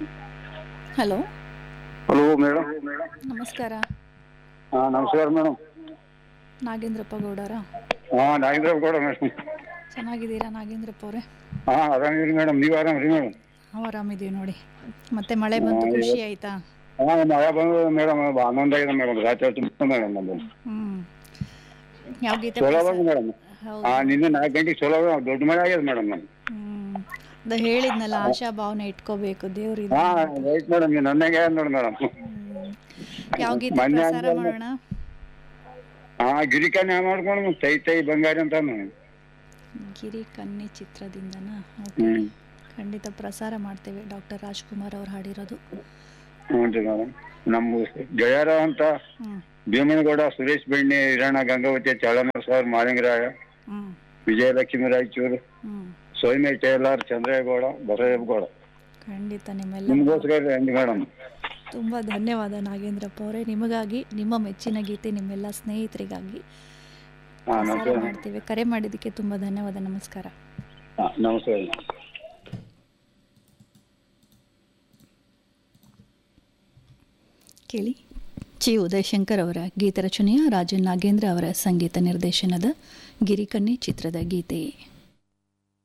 Hello hello madam ನಮಸ್ಕಾರ ಹಾಂ ನಮಸ್ಕಾರ ಮೇಡಮ್ ನಾಗೇಂದ್ರಪ್ಪ ಗೌಡರ ಹಾಂ ನಾಗೇಂದ್ರ ಗೌಡ ಮೇಡಮ್ ಚೆನ್ನಾಗಿದ್ದೀರಾ ನಾಗೇಂದ್ರಪ್ಪ ಅವರೇ ಹಾಂ ಆರಾಮಿರಿ ಮೇಡಮ್ ನೀವು ಆರಾಮ್ರಿ ಮೇಡಮ್ ನಾವು ಆರಾಮಿದ್ದೀವಿ ನೋಡಿ ಮತ್ತೆ ಮಳೆ ಬಂತು ಹಾ, ಖುಷಿ ಆಯ್ತಾ ಹಾಂ ಮಳೆ ಬಂದು ಮೇಡಮ್ ಆನಂದ ಆಗಿದೆ ಮೇಡಮ್ ರಾತ್ರಿ ತುಂಬ ಮೇಡಮ್ ನಮ್ಮದು ಹ್ಮ್ ಯಾವ ಗೀತೆ ಚಲೋ ಪ್ರಸಾರ- ಬಂದು ಮೇಡಮ್ ಹೌದು ಹಾಂ ನಿನ್ನೆ ನಾಲ್ಕು ಗಂಟೆಗೆ ಚಲೋ ದೊಡ್ಡ ಮಳೆ ಆಗಿದೆ ಮೇಡಮ್ ನಾನು ಹ್ಮ್ ಅದ ಹೇಳಿದ್ನಲ್ಲ ಆಶಾ ಭಾವನೆ ಇಟ್ಕೋಬೇಕು ದೇವ್ರಿದ ಹಾಂ ರೈಟ್ ಮೇಡಮ್ ನೀವು ನನಗೆ ನೋಡಿ ಮೇಡಮ್ ಯಾವ ಗೀತೆ ಮೊನ್ನೆ ಪ್ರಸಾರ ಅಂದ್ರಲ್ಲ. ಮಾಡೋಣ ಹಾಂ ಗಿರಿಕನ್ಯಾ ಮಾಡ್ಕೊಂಡು ತೈ ತೈ ಬಂಗಾರಿ ಅಂತ ಮೇಡಮ್ ಗಿರಿ ಕನ್ನಿ ಚಿತ್ರದಿಂದನಾ ಓಕೆ ಹ್ಞೂ ಖಂಡಿತ ಪ್ರಸಾರ ಮಾಡ್ತೇವೆ ಡಾಕ್ಟರ್ ರಾಜ್ಕುಮಾರ್ ಅವ್ರು ಹಾಡಿರೋದು ಹ್ಞೂ ರೀ ಮೇಡಮ್ ನಮ್ಮ ಗೆಳೆಯರ ಅಂತ ಹ್ಮ್ ಭೀಮನಗೌಡ ಸುರೇಶ್ ಬೆಣ್ಣೆ ಹಿರಣ್ಣ ಗಂಗಾವತಿ ಚಳನ ಸರ್ ಮಾಲಿಂಗರಾಯ ಹ್ಮ್ ವಿಜಯಲಕ್ಷ್ಮಿ ರಾಯಚೂರು ಹ್ಮ್ ಸೌಮ್ಯ ಟೇಲರ್ ಚಂದ್ರೇಗೌಡ ಬಸವೇಗೌಡ ಖಂಡಿತ ನಿಮ್ಮೆಲ್ಲ ನಿಮ್ಗೋಸ್ಕರ ಹೆಂಗ್ ಮೇಡಮ್ ತುಂಬ ಧನ್ಯವಾದ ನಾಗೇಂದ್ರಪ್ಪ ಅವರೇ ನಿಮಗಾಗಿ ನಿಮ್ಮ ಮೆಚ್ಚಿನ ಗೀತೆ ನಿಮ್ಮೆಲ್ಲ ಸ್ನೇಹಿತರಿಗಾಗಿ ಹಾ ಪ್ರಸಾರ ನಮಸ್ಕಾರ ಮಾಡ್ತೇವೆ ಕರೆ ಮಾಡಿದ್ದಕ್ಕೆ ತುಂಬ ಧನ್ಯವಾದ ನಮಸ್ಕಾರ ಹಾ ನಮಸ್ಕಾರ ಕೇಳಿ ಚಿ ಉದಯಶಂಕರ್ ಅವರ ಗೀತ ರಚನೆಯ ರಾಜನ್ ನಾಗೇಂದ್ರ ಅವರ ಸಂಗೀತ ನಿರ್ದೇಶನದ ಗಿರಿಕನ್ನಿ ಚಿತ್ರದ ಗೀತೆ